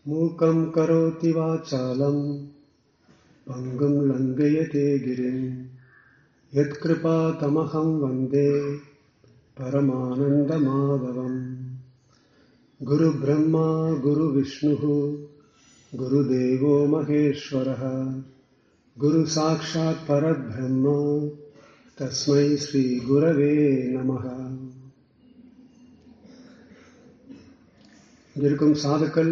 मूकं करोति वाचालं पङ्गुं लङ्घयते गिरिं यत्कृपातमहं वन्दे परमानन्दमाधवम् गुरुब्रह्मा गुरुविष्णुः गुरुदेवो महेश्वरः गुरुसाक्षात् परब्रह्म तस्मै श्रीगुरवे நமः இருக்கும் சாதுக்கள்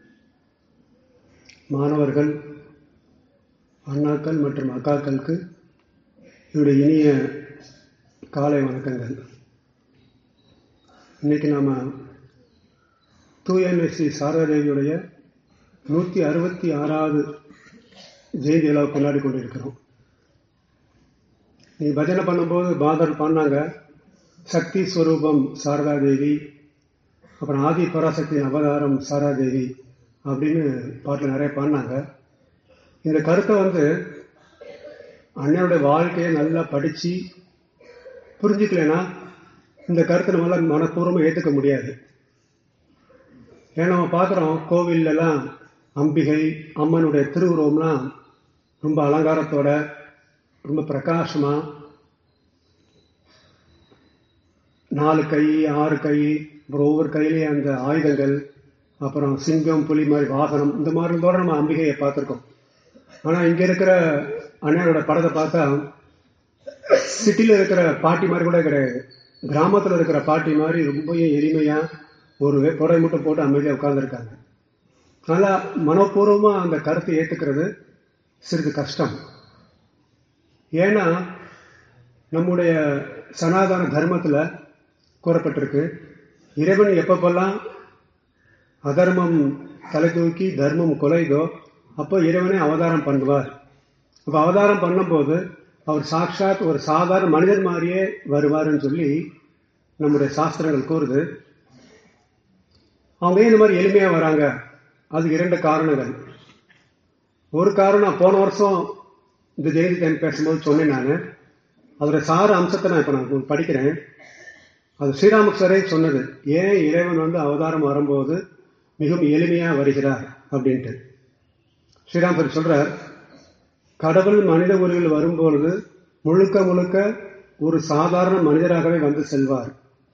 மாணவர்கள் அண்ணாக்கள் மற்றும் அக்காக்களுக்கு என்னுடைய இனிய காலை வணக்கங்கள் இன்னைக்கு நாம தூயமெஸ்ஸி சாரதேவியுடைய நூற்றி அறுபத்தி ஆறாவது ஜெயந்தி விழாவை கொண்டாடி கொண்டிருக்கிறோம் நீ பஜனை பண்ணும்போது பாதர் பண்ணாங்க சக்தி ஸ்வரூபம் சாரதா தேவி அப்புறம் ஆதி பராசக்தியின் அவதாரம் சாராதேவி அப்படின்னு பாட்டில் நிறைய பாடினாங்க இந்த கருத்தை வந்து அண்ணனுடைய வாழ்க்கையை நல்லா படித்து புரிஞ்சுக்கலனா இந்த கருத்தை நம்மளால் மனப்பூர்வமாக ஏற்றுக்க முடியாது ஏன்னா நம்ம பார்க்குறோம் கோவில்லலாம் அம்பிகை அம்மனுடைய திருவுருவம்லாம் ரொம்ப அலங்காரத்தோட ரொம்ப பிரகாசமாக நாலு கை ஆறு கை அப்புறம் ஒவ்வொரு கையிலையும் அந்த ஆயுதங்கள் அப்புறம் சிங்கம் புலி மாதிரி வாகனம் இந்த மாதிரி தோட நம்ம அம்பிகையை பார்த்துருக்கோம் ஆனால் இங்கே இருக்கிற அண்ணனோட படத்தை பார்த்தா சிட்டியில் இருக்கிற பாட்டி மாதிரி கூட கிடையாது கிராமத்தில் இருக்கிற பாட்டி மாதிரி ரொம்பவும் எளிமையாக ஒரு புடவை மட்டும் போட்டு அமைதியாக உட்காந்துருக்காங்க நல்லா மனப்பூர்வமாக அந்த கருத்தை ஏற்றுக்கிறது சிறிது கஷ்டம் ஏன்னா நம்முடைய சனாதன தர்மத்தில் கூறப்பட்டிருக்கு இறைவன் எப்பப்பெல்லாம் அதர்மம் தலை தூக்கி தர்மம் கொலைதோ அப்போ இறைவனை அவதாரம் பண்ணுவார் அப்போ அவதாரம் பண்ணும்போது அவர் சாட்சாத் ஒரு சாதாரண மனிதர் மாதிரியே வருவார்னு சொல்லி நம்முடைய சாஸ்திரங்கள் கூறுது அவங்க ஏன் இந்த மாதிரி எளிமையாக வராங்க அதுக்கு இரண்டு காரணங்கள் ஒரு காரணம் போன வருஷம் இந்த ஜெயந்தி டைம் பேசும்போது சொன்னேன் நான் அதோட சார அம்சத்தை நான் இப்போ நான் படிக்கிறேன் அது ஸ்ரீராமகிருஷ்ணரே சொன்னது ஏன் இறைவன் வந்து அவதாரம் வரும்போது மிகவும் எளிமையா வருகிறார் அப்படின்ட்டு ஸ்ரீராமர் சொல்றார் கடவுள் மனித உருவில் வரும்பொழுது முழுக்க முழுக்க ஒரு சாதாரண மனிதராகவே வந்து செல்வார்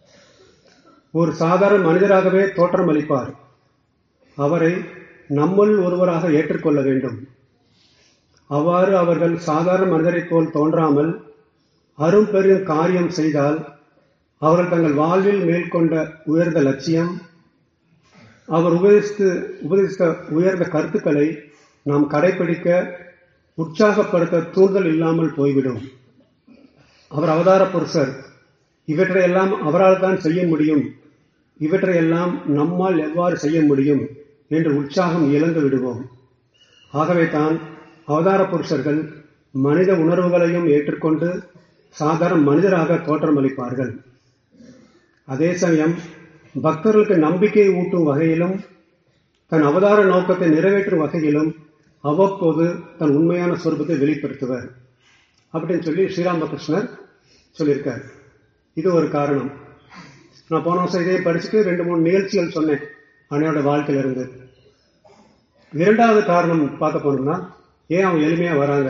ஒரு சாதாரண மனிதராகவே தோற்றம் அளிப்பார் அவரை நம்முள் ஒருவராக ஏற்றுக்கொள்ள வேண்டும் அவ்வாறு அவர்கள் சாதாரண மனிதரைப் போல் தோன்றாமல் அரும்பெரும் காரியம் செய்தால் அவர்கள் தங்கள் வாழ்வில் மேற்கொண்ட உயர்ந்த லட்சியம் அவர் உபதேசித்து உபதேசித்த உயர்ந்த கருத்துக்களை நாம் கடைபிடிக்க உற்சாகப்படுத்த தூண்டல் இல்லாமல் போய்விடும் அவர் அவதார புருஷர் இவற்றையெல்லாம் அவரால் தான் செய்ய முடியும் இவற்றையெல்லாம் நம்மால் எவ்வாறு செய்ய முடியும் என்று உற்சாகம் இழந்து விடுவோம் ஆகவே தான் அவதார புருஷர்கள் மனித உணர்வுகளையும் ஏற்றுக்கொண்டு சாதாரண மனிதராக தோற்றமளிப்பார்கள் அதே சமயம் பக்தர்களுக்கு நம்பிக்கை ஊட்டும் வகையிலும் தன் அவதார நோக்கத்தை நிறைவேற்றும் வகையிலும் அவ்வப்போது தன் உண்மையான சொரூபத்தை வெளிப்படுத்துவர் அப்படின்னு சொல்லி ஸ்ரீராமகிருஷ்ணர் சொல்லியிருக்கார் இது ஒரு காரணம் நான் போன வருஷம் இதே படிச்சுட்டு ரெண்டு மூணு நிகழ்ச்சிகள் சொன்னேன் அன்னையோட வாழ்க்கையில இருந்து இரண்டாவது காரணம் பார்க்க போனோம்னா ஏன் அவங்க எளிமையா வராங்க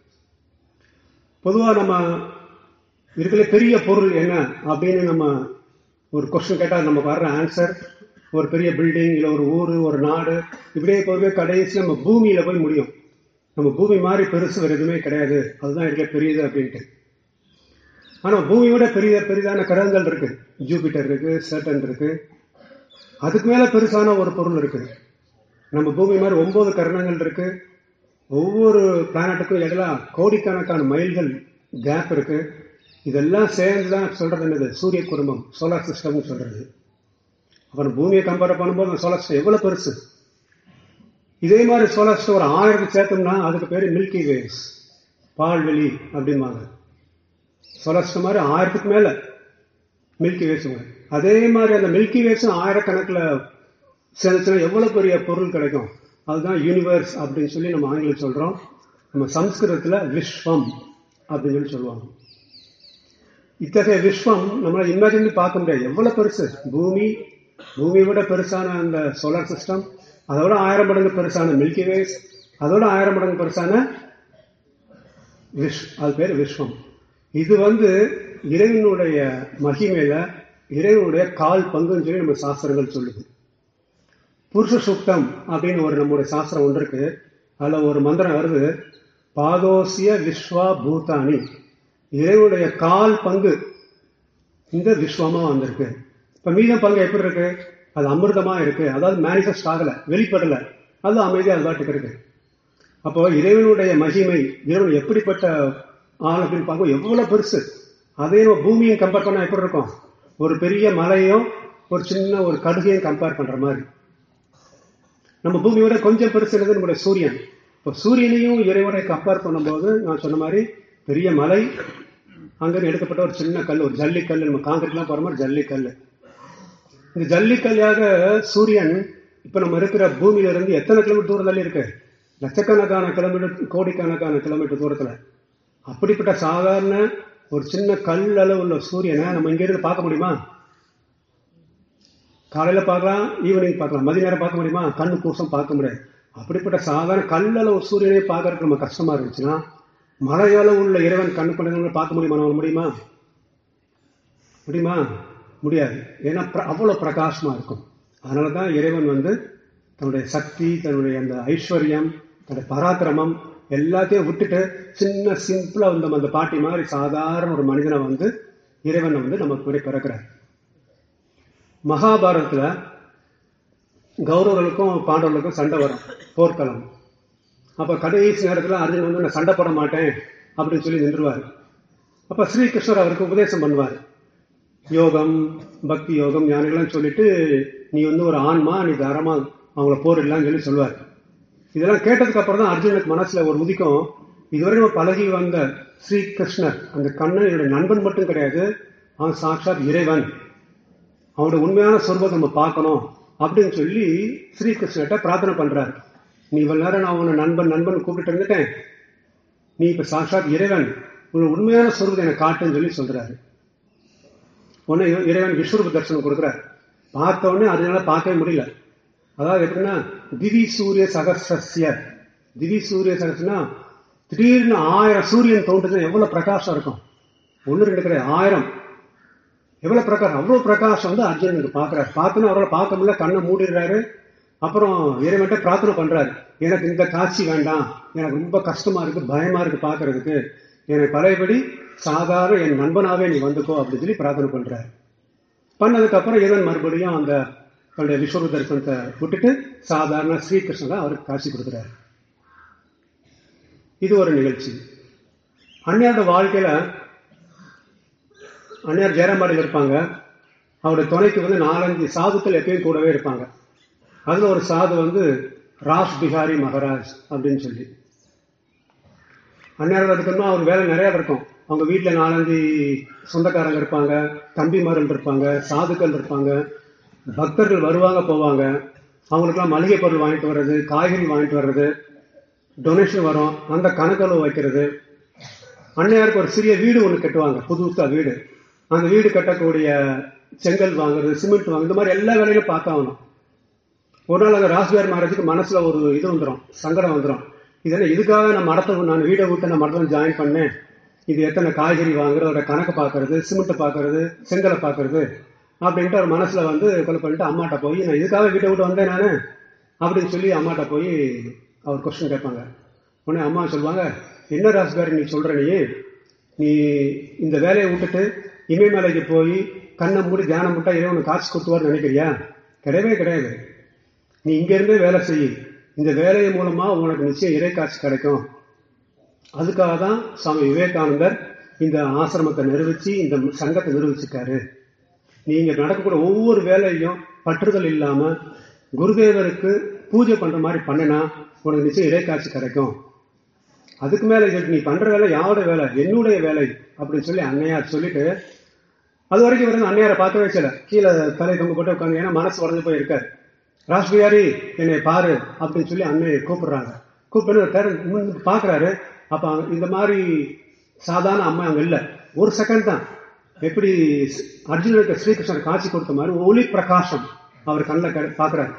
பொதுவாக நம்ம இருக்கிற பெரிய பொருள் என்ன அப்படின்னு நம்ம ஒரு கொஸ்டின் கேட்டால் நமக்கு வர்ற ஆன்சர் ஒரு பெரிய பில்டிங் இல்லை ஒரு ஊர் ஒரு நாடு இப்படியே போகவே கடைசி நம்ம பூமியில போய் முடியும் நம்ம பூமி மாதிரி பெருசு வேறு எதுவுமே கிடையாது அதுதான் இருக்க பெரியது அப்படின்ட்டு ஆனால் பூமியோட பெரிய பெரிதான கிரகங்கள் இருக்கு ஜூபிட்டர் இருக்கு சேட்டன் இருக்கு அதுக்கு மேல பெருசான ஒரு பொருள் இருக்கு நம்ம பூமி மாதிரி ஒன்பது கரணங்கள் இருக்கு ஒவ்வொரு பிளானட்டுக்கும் எல்லாம் கோடிக்கணக்கான மைல்கள் கேப் இருக்கு இதெல்லாம் சேர்ந்து தான் சொல்றது என்னது சூரிய குடும்பம் சோலார் சிஸ்டம்னு சொல்றது அப்புறம் பூமியை கம்பேர் பண்ணும்போது அந்த சோலார் சிஸ்டம் எவ்வளவு பெருசு இதே மாதிரி சோலார் சிஸ்டம் ஒரு ஆயிரத்துக்கு சேர்த்தோம்னா அதுக்கு பேரு மில்கி வேஸ் பால்வெளி அப்படிம்பாங்க சோலார் சிஸ்டம் மாதிரி ஆயிரத்துக்கு மேல மில்கி வேஸுங்க அதே மாதிரி அந்த மில்கி வேஸும் ஆயிரக்கணக்கில் சேர்ந்துச்சுன்னா எவ்வளவு பெரிய பொருள் கிடைக்கும் அதுதான் யூனிவர்ஸ் அப்படின்னு சொல்லி நம்ம ஆங்கிலம் சொல்றோம் நம்ம சம்ஸ்கிருதத்துல விஸ்வம் அப்படின்னு சொல்லி சொல்லுவாங்க இத்தகைய விஸ்வம் நம்மளால இமேஜின் பார்க்க முடியாது எவ்வளவு பெருசு பூமி பூமியை விட பெருசான அந்த சோலார் சிஸ்டம் அதோட ஆயிரம் மடங்கு பெருசான மில்கி வேஸ் அதோட ஆயிரம் மடங்கு பெருசான விஷ் அது பேர் விஸ்வம் இது வந்து இறைவனுடைய மகிமையில இறைவனுடைய கால் பங்குன்னு சொல்லி நம்ம சாஸ்திரங்கள் சொல்லுது புருஷ சுத்தம் அப்படின்னு ஒரு நம்முடைய சாஸ்திரம் ஒன்று இருக்கு அதுல ஒரு மந்திரம் வருது பாதோசிய விஸ்வா பூதானி இறைவனுடைய கால் பங்கு இந்த விஸ்வமா வந்திருக்கு இப்ப மீதம் பங்கு எப்படி இருக்கு அது அமிர்தமா இருக்கு அதாவது மேனிஃபெஸ்ட் ஆகல வெளிப்படல அது அமைதியா அது பாட்டுக்கு இருக்கு அப்போ இறைவனுடைய மகிமை இறைவன் எப்படிப்பட்ட ஆள் அப்படின்னு பார்க்கும் எவ்வளவு பெருசு அதே நம்ம பூமியை கம்பேர் பண்ணா எப்படி இருக்கும் ஒரு பெரிய மலையும் ஒரு சின்ன ஒரு கடுகையும் கம்பேர் பண்ற மாதிரி நம்ம பூமியோட கொஞ்சம் பெருசு என்னது நம்முடைய சூரியன் இப்போ சூரியனையும் இறைவனை கம்பேர் பண்ணும்போது நான் சொன்ன மாதிரி பெரிய மலை அங்கிருந்து எடுக்கப்பட்ட ஒரு சின்ன கல் ஒரு ஜல்லிக்கல் நம்ம காங்கிரீட்லாம் போற மாதிரி ஜல்லிக்கல் இந்த ஜல்லிக்கல்யாக சூரியன் இப்ப நம்ம இருக்கிற பூமியில இருந்து எத்தனை கிலோமீட்டர் தூரத்துல இருக்கு லட்சக்கணக்கான கிலோமீட்டர் கோடிக்கணக்கான கிலோமீட்டர் தூரத்துல அப்படிப்பட்ட சாதாரண ஒரு சின்ன கல் அளவு உள்ள சூரியனை நம்ம இங்க இருந்து பார்க்க முடியுமா காலையில பார்க்கலாம் ஈவினிங் பார்க்கலாம் மதிய நேரம் பார்க்க முடியுமா கண்ணு கூசம் பார்க்க முடியாது அப்படிப்பட்ட சாதாரண கல்லளவு சூரியனை பார்க்கறதுக்கு நம்ம கஷ்டமா இருந்துச்சுன்னா மலையளவு உள்ள இறைவன் கண்ணு பண்ணுங்க பார்க்க முடியுமா நம்ம முடியுமா முடியுமா முடியாது ஏன்னா பிர- அவ்வளவு பிரகாசமா இருக்கும் அதனாலதான் இறைவன் வந்து தன்னுடைய சக்தி தன்னுடைய அந்த ஐஸ்வர்யம் தன்னுடைய பராக்கிரமம் எல்லாத்தையும் விட்டுட்டு சின்ன சிம்பிளா வந்து அந்த பாட்டி மாதிரி சாதாரண ஒரு மனிதனை வந்து இறைவன் வந்து நமக்கு முறை பிறக்கிறார் மகாபாரதத்துல கௌரவர்களுக்கும் பாண்டவர்களுக்கும் சண்டை வரும் போர்க்களம் அப்ப கடைசி நேரத்துல அர்ஜுன் வந்து நான் சண்டை போட மாட்டேன் அப்படின்னு சொல்லி நின்றுவார் அப்ப ஸ்ரீகிருஷ்ணர் அவருக்கு உபதேசம் பண்ணுவார் யோகம் பக்தி யோகம் ஞானிகள்லாம் சொல்லிட்டு நீ வந்து ஒரு ஆன்மா நீ தாராளமா அவங்கள போரிடலாம்னு சொல்லி சொல்லுவார் இதெல்லாம் கேட்டதுக்கு அப்புறம் தான் அர்ஜுனுக்கு மனசுல ஒரு உதிக்கும் இதுவரை நம்ம பழகி வந்த ஸ்ரீகிருஷ்ணர் அந்த கண்ணன் என்னுடைய நண்பன் மட்டும் கிடையாது அவன் சாட்சாத் இறைவன் அவனோட உண்மையான சொர்பத்தை நம்ம பார்க்கணும் அப்படின்னு சொல்லி ஸ்ரீகிருஷ்ணர்கிட்ட பிரார்த்தனை பண்றாரு நீ இவ்வளவு நேரம் நான் உன்னை நண்பன் நண்பன் கூப்பிட்டு இருந்துட்டேன் நீ இப்ப சாட்சாத் இறைவன் உன்னோட உண்மையான சொர்பத்தை எனக்கு காட்டுன்னு சொல்லி சொல்றாரு உடனே இவ- இறைவன் விஸ்வரூப தரிசனம் கொடுக்குறார் பார்த்த உடனே அதனால பார்க்கவே முடியல அதாவது எப்படின்னா திவி சூரிய சகசிய திவி சூரிய சகசனா திடீர்னு ஆயிரம் சூரியன் தோன்றுதுன்னா எவ்வளவு பிரகாசம் இருக்கும் ஒண்ணு ரெண்டு கிடையாது ஆயிரம் எவ்வளவு பிரகாசம் அவ்வளவு பிரகாசம் வந்து அர்ஜுனனுக்கு பாக்குறாரு பார்த்தோன்னு அவரால் பார்க்க முடியல கண்ணை மூடிடுறாரு அப்புறம் இறைவன்ட்ட பிரார்த்தனை பண்றாரு எனக்கு இந்த காட்சி வேண்டாம் எனக்கு ரொம்ப கஷ்டமா இருக்கு பயமா இருக்கு பாக்குறதுக்கு எனக்கு பழையபடி சாதாரண என் நண்பனாவே நீ வந்துக்கோ அப்படின்னு சொல்லி பிரார்த்தனை பண்றாரு பண்ணதுக்கு அப்புறம் இறைவன் மறுபடியும் அந்த தன்னுடைய விஸ்வரூப தரிசனத்தை விட்டுட்டு சாதாரண ஸ்ரீகிருஷ்ணன் தான் அவருக்கு காட்சி கொடுக்குறாரு இது ஒரு நிகழ்ச்சி அன்னையோட வாழ்க்கையில அன்னையார் ஜெயராம்பாடியில் இருப்பாங்க அவருடைய துணைக்கு வந்து நாலஞ்சு சாதுக்கள் எப்பயும் கூடவே இருப்பாங்க அதுல ஒரு சாது வந்து ராஸ் பிஹாரி மகராஜ் அப்படின்னு சொல்லி அந்நேரம் இருக்கணும் அவர் வேலை நிறைய இருக்கும் அவங்க வீட்டுல நாலஞ்சு சொந்தக்காரங்க இருப்பாங்க தம்பிமார்கள் இருப்பாங்க சாதுக்கள் இருப்பாங்க பக்தர்கள் வருவாங்க போவாங்க அவங்களுக்கெல்லாம் மளிகை பொருள் வாங்கிட்டு வர்றது காய்கறி வாங்கிட்டு வர்றது டொனேஷன் வரும் அந்த கணக்கெல்லாம் வைக்கிறது அன்னையாருக்கு ஒரு சிறிய வீடு ஒன்று கட்டுவாங்க புதுசா வீடு அந்த வீடு கட்டக்கூடிய செங்கல் வாங்குறது சிமெண்ட் வாங்குறது இந்த மாதிரி எல்லா வேலையிலும் பார்த்தாகணும் ஒரு நாள் அந்த ராஸ்பியார் மகாராஜுக்கு மனசுல ஒரு இது வந்துடும் சங்கடம் வந்துடும் இதெல்லாம் இதுக்காக நான் மடத்தை நான் வீடை விட்டு நான் மடத்தில் ஜாயின் பண்ணேன் இது எத்தனை காய்கறி வாங்குறது அதோட கணக்கு பார்க்கறது சிமெண்ட்டை பார்க்கறது செங்கலை பார்க்கறது அப்படின்ட்டு அவர் மனசுல வந்து கொலை பண்ணிட்டு அம்மாட்ட போய் நான் இதுக்காக வீட்டை விட்டு வந்தேன் நானு அப்படின்னு சொல்லி அம்மாட்ட போய் அவர் கொஸ்டின் கேட்பாங்க உடனே அம்மா சொல்லுவாங்க என்ன ராஸ்பியார் நீ சொல்ற நீ நீ இந்த வேலையை விட்டுட்டு இமயமலைக்கு போய் கண்ணை மூடி தியானம் விட்டா இறைவனுக்கு காசு கொடுத்துவார்னு நினைக்கிறியா கிடையவே கிடையாது நீ இங்க இருந்தே வேலை செய் இந்த வேலை மூலமா உனக்கு நிச்சயம் இறை காட்சி கிடைக்கும் அதுக்காக தான் சுவாமி விவேகானந்தர் இந்த ஆசிரமத்தை நிறுவிச்சு இந்த சங்கத்தை நிறுவிச்சிருக்காரு நீங்க நடக்கக்கூடிய ஒவ்வொரு வேலையும் பற்றுதல் இல்லாம குருதேவருக்கு பூஜை பண்ற மாதிரி பண்ணினா உனக்கு நிச்சயம் இறை காட்சி கிடைக்கும் அதுக்கு மேல இது நீ பண்ற வேலை யாரோட வேலை என்னுடைய வேலை அப்படின்னு சொல்லி அன்னையார் சொல்லிட்டு அது வரைக்கும் வந்து அன்னையாரை பார்க்கவே சில கீழே தலை தொங்க போட்டு உட்காந்து ஏன்னா மனசு உடஞ்சு போய் இருக்காரு ராஷ்பியாரி என்னை பாரு அப்படின்னு சொல்லி அன்னையை கூப்பிடுறாங்க கூப்பிட்டு பாக்குறாரு அப்ப அங்க இந்த மாதிரி சாதாரண அம்மா அங்க இல்ல ஒரு செகண்ட் தான் எப்படி அர்ஜுனனுக்கு ஸ்ரீகிருஷ்ணர் காட்சி கொடுத்த மாதிரி ஒளி பிரகாசம் அவர் கண்ணில் பாக்குறாரு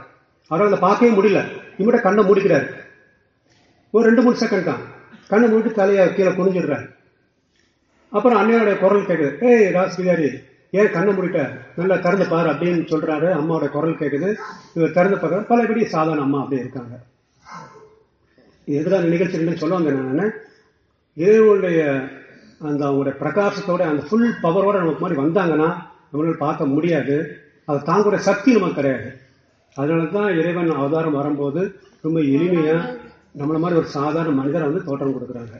அவரால் அதை பார்க்கவே முடியல இவட கண்ணை மூடிக்கிறாரு ஒரு ரெண்டு மூணு செகண்ட் தான் கண்ணை மூடிட்டு தலையை கீழே குனிஞ்சிடுறாரு அப்புறம் அண்ணையோட குரல் கேட்குது ஏய் ராஸ் பிகாரி ஏன் கண்ணை மூடிட்ட நல்லா திறந்து பாரு அப்படின்னு சொல்றாரு அம்மாவோட குரல் கேட்குது இவர் திறந்து பார்க்கற பலபடி சாதாரண அம்மா அப்படியே இருக்காங்க இது எதிரான நிகழ்ச்சி ரெண்டு சொல்ல வந்தேன் நான் இறைவனுடைய அந்த அவங்களுடைய பிரகாசத்தோட அந்த ஃபுல் பவரோட நமக்கு மாதிரி வந்தாங்கன்னா நம்மளால பார்க்க முடியாது அதை தாங்குற சக்தி நமக்கு கிடையாது அதனால தான் இறைவன் அவதாரம் வரும்போது ரொம்ப எளிமையா நம்மள மாதிரி ஒரு சாதாரண மனிதரை வந்து தோற்றம் கொடுக்குறாங்க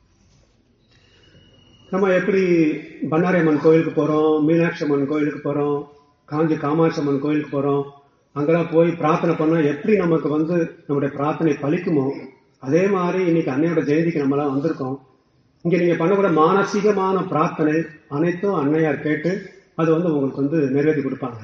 நம்ம எப்படி பண்ணாரி அம்மன் கோயிலுக்கு போறோம் மீனாட்சி அம்மன் கோயிலுக்கு போறோம் காஞ்சி காமாட்சி அம்மன் கோயிலுக்கு போறோம் அங்கெல்லாம் போய் பிரார்த்தனை பண்ணா எப்படி நமக்கு வந்து நம்முடைய பிரார்த்தனை பலிக்குமோ அதே மாதிரி இன்னைக்கு அன்னையோட ஜெயந்திக்கு நம்மளாம் வந்திருக்கோம் இங்க நீங்க பண்ணக்கூட மானசீகமான பிரார்த்தனை அனைத்தும் அன்னையார் கேட்டு அது வந்து உங்களுக்கு வந்து நிறைவேற்றி கொடுப்பாங்க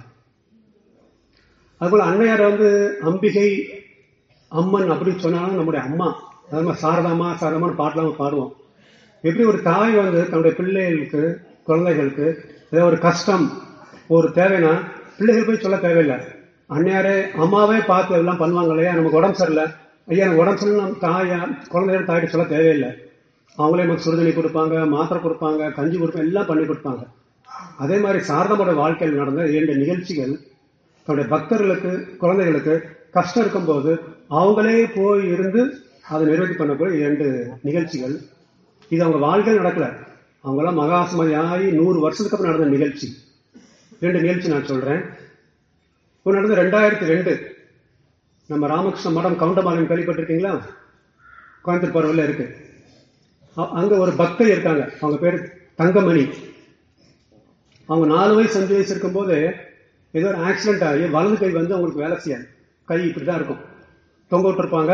அதுபோல அன்னையார் வந்து அம்பிகை அம்மன் அப்படின்னு சொன்னாலும் நம்முடைய அம்மா அதாவது சாரதாமா சாரதாமான்னு பாட்டெல்லாம் பாடுவோம் எப்படி ஒரு தாய் வந்து தன்னுடைய பிள்ளைகளுக்கு குழந்தைகளுக்கு ஏதோ ஒரு கஷ்டம் ஒரு தேவைன்னா பிள்ளைகள் போய் சொல்ல தேவையில்லை அன்னையாரே அம்மாவே பார்த்து எல்லாம் பண்ணுவாங்க இல்லையா நமக்கு உடம்பு சரியில்லை ஐயா எனக்கு உடம்பு சரியில்லை நம்ம தாயா குழந்தைகள் தாயிட்டு சொல்ல தேவையில்லை அவங்களே நமக்கு சுடுதண்ணி கொடுப்பாங்க மாத்திரை கொடுப்பாங்க கஞ்சி கொடுப்பாங்க எல்லாம் பண்ணி கொடுப்பாங்க அதே மாதிரி சாரதமோட வாழ்க்கையில் நடந்த இரண்டு நிகழ்ச்சிகள் தன்னுடைய பக்தர்களுக்கு குழந்தைகளுக்கு கஷ்டம் இருக்கும்போது அவங்களே போய் இருந்து அதை நிறைவேற்றி பண்ணக்கூடிய இரண்டு நிகழ்ச்சிகள் இது அவங்க வாழ்க்கையில் நடக்கல அவங்கெல்லாம் மகாசமதி ஆகி நூறு வருஷத்துக்கு அப்புறம் நடந்த நிகழ்ச்சி ரெண்டு நிகழ்ச்சி நான் சொல்றேன் இப்போ நடந்த ரெண்டாயிரத்தி ரெண்டு நம்ம ராமகிருஷ்ண மடம் கவுண்டமாலயம் கேள்விப்பட்டிருக்கீங்களா கோயம்புத்தூர் பருவில் இருக்கு அ- அங்க ஒரு பக்தை இருக்காங்க அவங்க பேர் தங்கமணி அவங்க நாலு வயசு அஞ்சு வயசு இருக்கும்போது ஏதோ ஒரு ஆக்சிடென்ட் ஆகி வலது கை வந்து அவங்களுக்கு வேலை செய்யாது கை இப்படிதான் இருக்கும் தொங்க விட்டுருப்பாங்க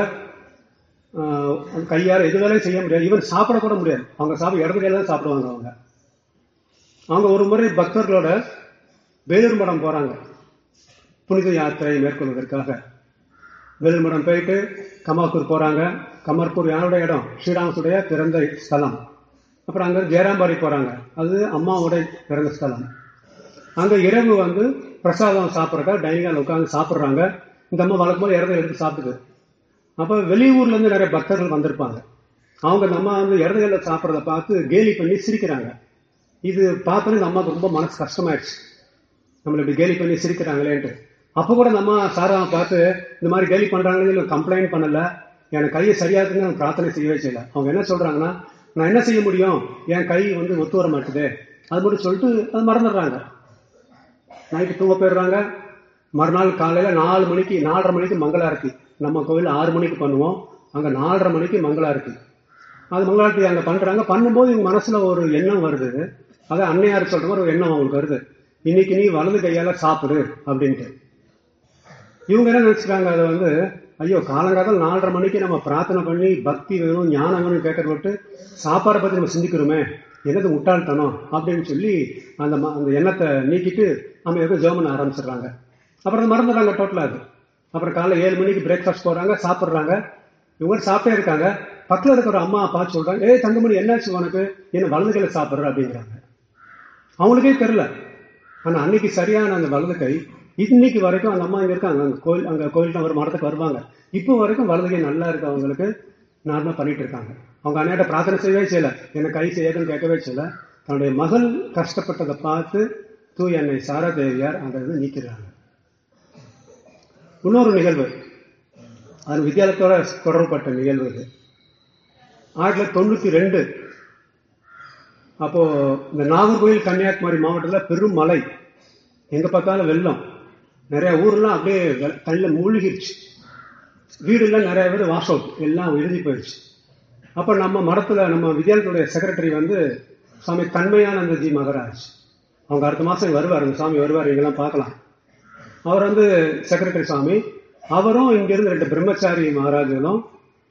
ஆஹ் அந்த கையால எது வேலையும் செய்ய முடியாது ஈவன் சாப்பிட கூட முடியாது அவங்க சாப்பிட இடது கையில தான் சாப்பிடுவாங்க அவங்க அவங்க ஒரு முறை பக்தர்களோட வேலூர் மடம் போறாங்க புனித யாத்திரை மேற்கொள்வதற்காக வேலூர் மடம் போயிட்டு கமாக்கூர் போறாங்க கமர்பூர் யாருடைய இடம் ஸ்ரீராமசுடைய பிறந்த ஸ்தலம் அப்புறம் அங்க ஜெயராம்பாடி போறாங்க அது அம்மாவோட பிறந்த ஸ்தலம் அங்க இரவு வந்து பிரசாதம் சாப்பிட்றக்கா டைனிங் ஹால் உட்காந்து சாப்பிட்றாங்க இந்த அம்மா வழக்கம் போது இடத்த எடுத்து சாப்பிடுது அப்ப வெளியூர்ல இருந்து நிறைய பக்தர்கள் வந்திருப்பாங்க அவங்க இந்த அம்மா வந்து இடதுகளில சாப்பிட்றத பார்த்து கேலி பண்ணி சிரிக்கிறாங்க இது பார்த்தோன்னே இந்த அம்மாவுக்கு ரொம்ப மனசு கஷ்டமாயிடுச்சு நம்மள இப்படி கேலி பண்ணி சிரிக்கிறாங்களேன்ட்டு அப்ப கூட நம்ம சாராவை பார்த்து இந்த மாதிரி கேலி பண்றாங்களே கம்ப்ளைண்ட் பண்ணல எனக்கு கையை சரியாக்குன்னு அவங்க பிரார்த்தனை செய்யவே செய்யல அவங்க என்ன சொல்றாங்கன்னா நான் என்ன செய்ய முடியும் என் கை வந்து ஒத்து வர மாட்டுது அது மட்டும் சொல்லிட்டு அது மறந்துடுறாங்க நைட்டு தூங்க போயிடுறாங்க மறுநாள் காலையில நாலு மணிக்கு நாலரை மணிக்கு மங்களாரத்தி நம்ம கோவில் ஆறு மணிக்கு பண்ணுவோம் அங்க நாலரை மணிக்கு மங்களாரத்தி அது மங்களாரத்தி அங்க பண்றாங்க பண்ணும்போது இவங்க மனசுல ஒரு எண்ணம் வருது அதை அன்னையார் சொல்ற மாதிரி ஒரு எண்ணம் அவங்களுக்கு வருது இன்னைக்கு நீ வலது கையால சாப்பிடு அப்படின்ட்டு இவங்க என்ன நினைச்சுக்காங்க அதை வந்து ஐயோ காலங்காலம் நாலரை மணிக்கு நம்ம பிரார்த்தனை பண்ணி பக்தி வேணும் ஞானம் வேணும் கேட்கறத விட்டு சாப்பாடை பத்தி நம்ம சிந்திக்கிறோமே என்னது முட்டாள்தனம் அப்படின்னு சொல்லி அந்த ம- அந்த எண்ணத்தை நீக்கிட்டு நம்ம எதுவும் ஜெர்மன் ஆரம்பிச்சிடுறாங்க அப்புறம் அதை மறந்துடுறாங்க டோட்டலா அது அப்புறம் காலைல ஏழு மணிக்கு பிரேக்ஃபாஸ்ட் போறாங்க சாப்பிடுறாங்க இவங்க சாப்பிட்டே இருக்காங்க பக்கத்துல இருக்கிற ஒரு அம்மா பார்த்து சொல்றாங்க ஏய் தங்கமணி என்னாச்சு உனக்கு என்ன வலது கையில சாப்பிடுற அப்படிங்கிறாங்க அவங்களுக்கே தெரியல ஆனா அன்னைக்கு சரியான அந்த வலது கை இன்னைக்கு வரைக்கும் அந்த அம்மா இங்க இருக்காங்க அங்க கோயில் அங்க கோயில் ஒரு மடத்துக்கு வருவாங்க இப்போ வரைக்கும் வலது கை நல்லா இருக்கு அவங்களுக்கு நார்மலா பண்ணிட்டு இருக்காங்க அவங்க அன்னையிட்ட பிரார்த்தனை செய்யவே செய்யல என்ன கை செய்யாதுன்னு கேட்கவே செய்யல தன்னுடைய மகள் கஷ்டப்பட்டதை பார்த்து தூய் அன்னை சாரதேவியார் அந்த இது நீக்கிறாங்க இன்னொரு நிகழ்வு அது வித்தியாலயத்தோட தொடர்புப்பட்ட நிகழ்வு இது ஆயிரத்தி தொள்ளாயிரத்தி தொண்ணூத்தி ரெண்டு அப்போ இந்த நாகர்கோவில் கன்னியாகுமரி மாவட்டத்துல பெரும் மழை எங்க பார்த்தாலும் வெள்ளம் நிறைய ஊர்லாம் அப்படியே வெ- தண்ணில மூழ்கிருச்சு வீடுலாம் நிறைய பேர் வாஷ் அவுட் எல்லாம் எழுதி போயிடுச்சு அப்ப நம்ம மடத்துல நம்ம வித்யாலயத்துடைய செக்ரட்டரி வந்து சுவாமி தன்மையானந்தஜி மகராஜ் அவங்க அடுத்த மாசம் வருவார் அந்த சாமி வருவார் இங்கெல்லாம் பார்க்கலாம் அவர் வந்து செக்ரட்டரி சாமி அவரும் இங்க இருந்து ரெண்டு பிரம்மச்சாரி மகாராஜர்களும்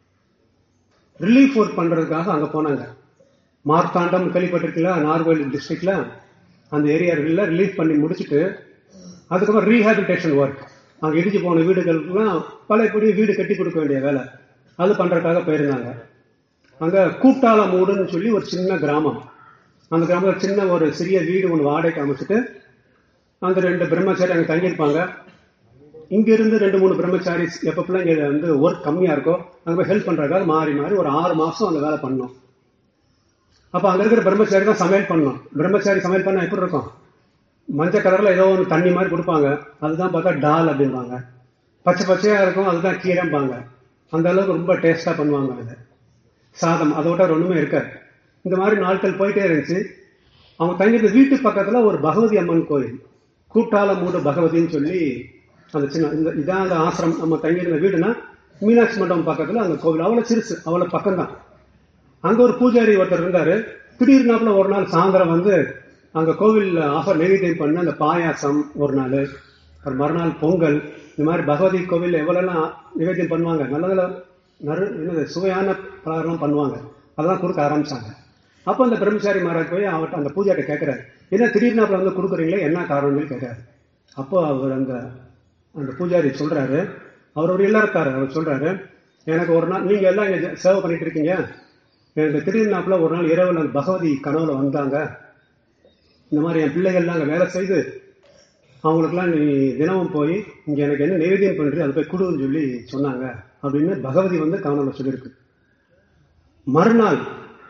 ரிலீஃப் ஒர்க் பண்றதுக்காக அங்க போனாங்க மார்த்தாண்டம் கேள்விப்பட்டிருக்கல நார்கோயில் டிஸ்ட்ரிக்ட்ல அந்த ஏரியாவில் ரிலீஃப் பண்ணி முடிச்சுட்டு அதுக்கப்புறம் ரீஹாபிலிட்டேஷன் ஒர்க் அங்க இடிஞ்சு போன வீடுகளுக்குலாம் பழையபடி வீடு கட்டி கொடுக்க வேண்டிய வேலை அது பண்றதுக்காக போயிருந்தாங்க அங்க கூட்டாளமூடுன்னு சொல்லி ஒரு சின்ன கிராமம் அந்த கிராமத்துல சின்ன ஒரு சிறிய வீடு ஒன்று வாடகைக்கு அமைச்சிட்டு அந்த ரெண்டு பிரம்மச்சாரி அங்க தங்கியிருப்பாங்க இங்க இருந்து ரெண்டு மூணு பிரம்மச்சாரிஸ் எப்ப பிள்ளைங்க வந்து ஒர்க் கம்மியா இருக்கோ அங்க போய் ஹெல்ப் பண்றதுக்காக மாறி மாறி ஒரு ஆறு மாசம் அந்த வேலை பண்ணோம் அப்ப அங்க இருக்கிற பிரம்மச்சாரி தான் சமையல் பண்ணோம் பிரம்மச்சாரி சமையல் பண்ணா எப்படி இருக்கும் மஞ்சள் கலர்ல ஏதோ ஒன்று தண்ணி மாதிரி கொடுப்பாங்க அதுதான் பார்த்தா டால் அப்படிம்பாங்க பச்சை பச்சையா இருக்கும் அதுதான் கீரைம்பாங்க அந்த அளவுக்கு ரொம்ப டேஸ்டா பண்ணுவாங்க அது சாதம் அதை விட ஒண்ணுமே இருக்காது இந்த மாதிரி நாட்கள் போயிட்டே இருந்துச்சு அவங்க தங்கியிருந்த வீட்டு பக்கத்துல ஒரு பகவதி அம்மன் கோயில் கூட்டால மூடு பகவதின்னு சொல்லி அந்த சின்ன இந்த இதான் அந்த ஆசிரம் நம்ம தங்கியிருந்த வீடுனா மீனாட்சி மண்டபம் பக்கத்துல அந்த கோவில் அவ்வளவு சிறுசு அவ்வளவு பக்கம்தான் அங்க ஒரு பூஜாரி ஒருத்தர் இருந்தாரு திடீர்னாப்புல ஒரு நாள் சாயந்தரம் வந்து அங்க கோவில் ஆஃபர் நெய்வேத்தியம் பண்ண அந்த பாயாசம் ஒரு நாள் அப்புறம் மறுநாள் பொங்கல் இந்த மாதிரி பகவதி கோவில் எவ்வளோலாம் நிவேத்தியம் பண்ணுவாங்க நல்ல நல்ல நறு என்னது சுவையான பலகாரம் பண்ணுவாங்க அதெல்லாம் கொடுக்க ஆரம்பிச்சாங்க அப்போ அந்த பிரம்மச்சாரி மகாராஜ் போய் அவர்கிட்ட அந்த பூஜாட்ட கேட்கிறாரு என்ன திடீர்னாப்புல வந்து கொடுக்குறீங்களே என்ன காரணம்னு கேட்கிறாரு அப்போ அவர் அந்த அந்த பூஜாரி சொல்றாரு அவர் ஒரு இல்லறத்தாரு அவர் சொல்றாரு எனக்கு ஒரு நாள் நீங்க எல்லாம் இங்க சேவை பண்ணிட்டு இருக்கீங்க எனக்கு திடீர்னாப்புல ஒரு நாள் இரவுல அந்த பகவதி கனவுல வந்தாங்க இந்த மாதிரி என் பிள்ளைகள்லாம் அங்கே வேலை செய்து அவங்களுக்குலாம் நீ தினமும் போய் இங்கே எனக்கு என்ன நைவேத்தியம் பண்ணுறது அதை போய் கொடுன்னு சொல்லி சொன்னாங்க அப்படின்னு பகவதி வந்து கவனம் சொல்லியிருக்கு மறுநாள்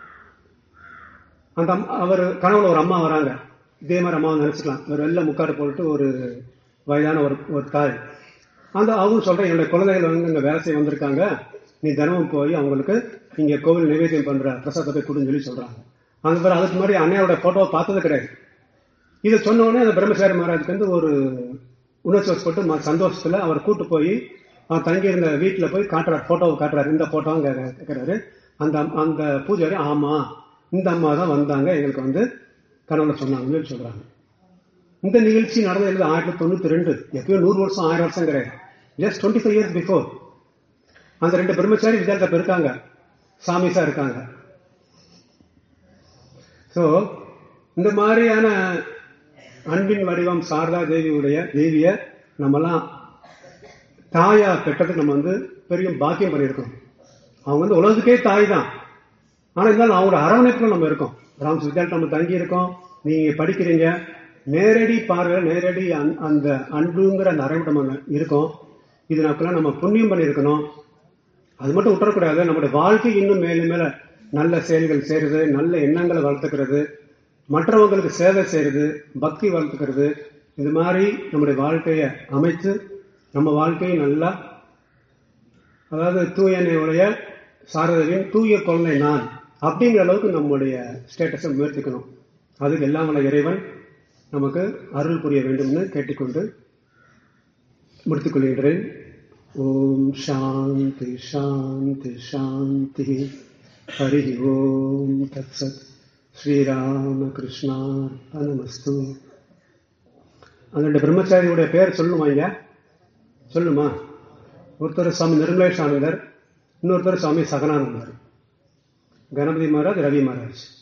அந்த அம்- அவர் கனவுல ஒரு அம்மா வராங்க இதே மாதிரி அம்மாவை நினைச்சுக்கலாம் ஒரு வெள்ளை முக்காடு போட்டு ஒரு வயதான ஒரு ஒரு தாய் அந்த அவங்க சொல்றேன் என்னுடைய குழந்தைகள் வந்து இங்க வேலை செய்ய வந்திருக்காங்க நீ தினமும் போய் அவங்களுக்கு இங்க கோவில் நிவேத்தியம் பண்ற பிரசாதத்தை கொடுன்னு சொல்லி சொல்றாங்க அந்த பிறகு அதுக்கு முன்னாடி அன்னையோட போட்டோவை பார்த்தது கிடையாது இதை சொன்ன உடனே அந்த பிரம்மசாரி மகாராஜுக்கு வந்து ஒரு உணர்ச்சி வசப்பட்டு ம- சந்தோஷத்துல அவர் கூட்டு போய் அவன் தங்கியிருந்த வீட்டுல போய் காட்டுறாரு போட்டோவை காட்டுறாரு இந்த போட்டோவும் கேட்கிறாரு அந்த அம்- அந்த பூஜாரி ஆமா இந்த அம்மா தான் வந்தாங்க எங்களுக்கு வந்து கனவுல சொன்னாங்கன்னு சொல்றாங்க இந்த நிகழ்ச்சி நடந்தது ஆயிரத்தி தொண்ணூத்தி ரெண்டு எப்பயோ நூறு வருஷம் ஆயிரம் வருஷம் கிடையாது just twenty five years before அந்த ரெண்டு பிரம்மச்சாரி வித்யார்த்தப்ப இருக்காங்க சாமிசா இருக்காங்க சோ இந்த மாதிரியான அன்பின் வடிவம் சாரதா தேவியுடைய தேவிய நம்மலாம் தாயா பெற்றதுக்கு நம்ம வந்து பெரிய பாக்கியம் பண்ணியிருக்கோம் அவங்க வந்து உலகத்துக்கே தாய் தான் ஆனா இருந்தாலும் அவங்களோட அரவணைப்புல நம்ம இருக்கோம் ராம்ஸ் வித்யாலயம் நம்ம தங்கி இருக்கோம் நீங்க படிக்கிறீங்க நேரடி பார்வை நேரடி அன்- அந்த அன்புங்கிற அந்த அரவணைப்பு நம்ம இருக்கோம் இது நமக்குலாம் நம்ம புண்ணியம் பண்ணியிருக்கணும் அது மட்டும் விட்டுறக்கூடாது நம்முடைய வாழ்க்கை இன்னும் மேலும் மேல நல்ல செயல்கள் செய்யறது நல்ல எண்ணங்களை வளர்த்துக்கிறது மற்றவங்களுக்கு சேவை செய்யறது பக்தி வளர்த்துக்கிறது இது மாதிரி நம்முடைய வாழ்க்கையை அமைத்து நம்ம வாழ்க்கையை நல்லா அதாவது தூயனையுடைய சாரதியின் தூய குழந்தை நான் அப்படிங்கிற அளவுக்கு நம்முடைய ஸ்டேட்டஸை உயர்த்திக்கணும் அதுக்கு எல்லாம் வல்ல இறைவன் நமக்கு அருள் புரிய வேண்டும்னு கேட்டுக்கொண்டு முடித்துக் கொள்கின்றேன் ஓம் சாந்தி சாந்தி சாந்தி ஹரி ஓம் தத்சத் ஸ்ரீராமகிருஷ்ணா நமஸ்து அந்த பிரம்மச்சாரியுடைய பேர் சொல்லணுமா ஐயா சொல்லுமா ஒருத்தர் சுவாமி நிர்மலேஷ் ஆனந்தர் இன்னொருத்தர் சுவாமி சகனானந்தர் கணபதி மகாராஜ் ரவி மகாராஜ்